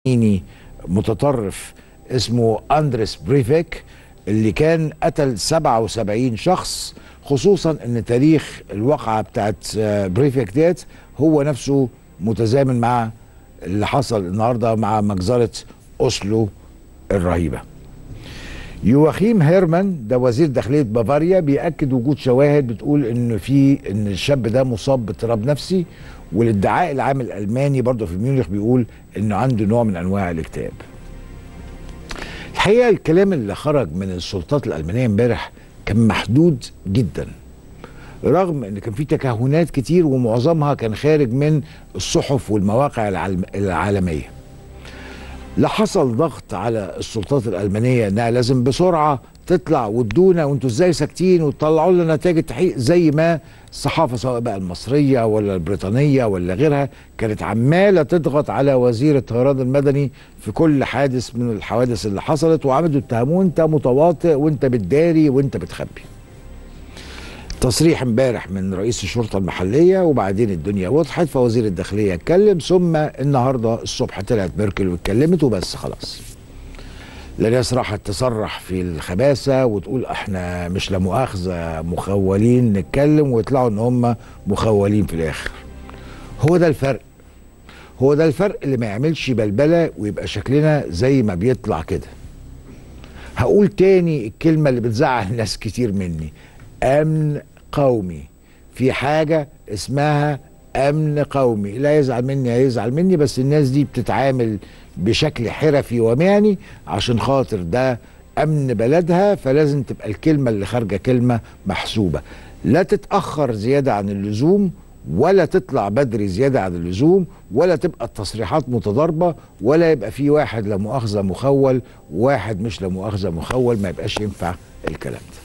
فلسطيني متطرف اسمه اندريس بريفيك اللي كان قتل 77 شخص خصوصا ان تاريخ الواقعه بتاعت آه، بريفيك ديت هو نفسه متزامن مع اللي حصل النهارده مع مجزره اوسلو الرهيبه. يواخيم هيرمان ده وزير داخليه بافاريا بياكد وجود شواهد بتقول ان في ان الشاب ده مصاب باضطراب نفسي والادعاء العام الالماني برضه في ميونخ بيقول انه عنده نوع من انواع الاكتئاب. الحقيقه الكلام اللي خرج من السلطات الالمانيه امبارح كان محدود جدا رغم ان كان في تكهنات كتير ومعظمها كان خارج من الصحف والمواقع العالم- العالميه. لا حصل ضغط على السلطات الألمانية إنها لازم بسرعة تطلع وتدونا وانتوا ازاي ساكتين وتطلعوا لنا نتائج التحقيق زي ما الصحافة سواء بقى المصرية ولا البريطانية ولا غيرها كانت عمالة تضغط على وزير الطيران المدني في كل حادث من الحوادث اللي حصلت وعملوا اتهموه انت متواطئ وانت بتداري وانت بتخبي تصريح امبارح من رئيس الشرطه المحليه وبعدين الدنيا وضحت فوزير الداخليه اتكلم ثم النهارده الصبح طلعت ميركل واتكلمت وبس خلاص. لا ناس راحت تصرح في الخباثه وتقول احنا مش لا مؤاخذه مخولين نتكلم ويطلعوا ان هم مخولين في الاخر. هو ده الفرق. هو ده الفرق اللي ما يعملش بلبله ويبقى شكلنا زي ما بيطلع كده. هقول تاني الكلمة اللي بتزعل ناس كتير مني أمن قومي في حاجة اسمها أمن قومي لا يزعل مني هيزعل مني بس الناس دي بتتعامل بشكل حرفي ومهني عشان خاطر ده أمن بلدها فلازم تبقى الكلمة اللي خارجة كلمة محسوبة لا تتأخر زيادة عن اللزوم ولا تطلع بدري زيادة عن اللزوم ولا تبقى التصريحات متضاربة ولا يبقى في واحد لا مؤاخذة مخول وواحد مش لا مؤاخذة مخول ما يبقاش ينفع الكلام ده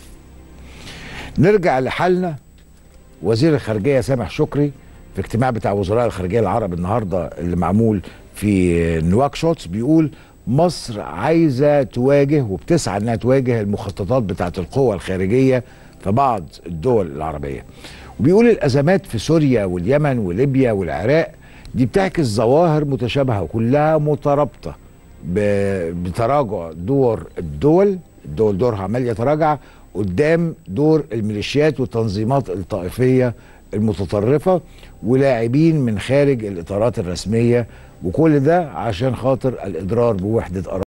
نرجع لحالنا وزير الخارجية سامح شكري في اجتماع بتاع وزراء الخارجية العرب النهاردة اللي معمول في نواكشوط بيقول مصر عايزة تواجه وبتسعى انها تواجه المخططات بتاعت القوى الخارجية في بعض الدول العربية وبيقول الأزمات في سوريا واليمن وليبيا والعراق دي بتعكس ظواهر متشابهة وكلها مترابطة ب- بتراجع دور الدول الدول دورها عمال يتراجع قدام دور الميليشيات والتنظيمات الطائفية المتطرفة ولاعبين من خارج الإطارات الرسمية وكل ده عشان خاطر الإضرار بوحدة أراضي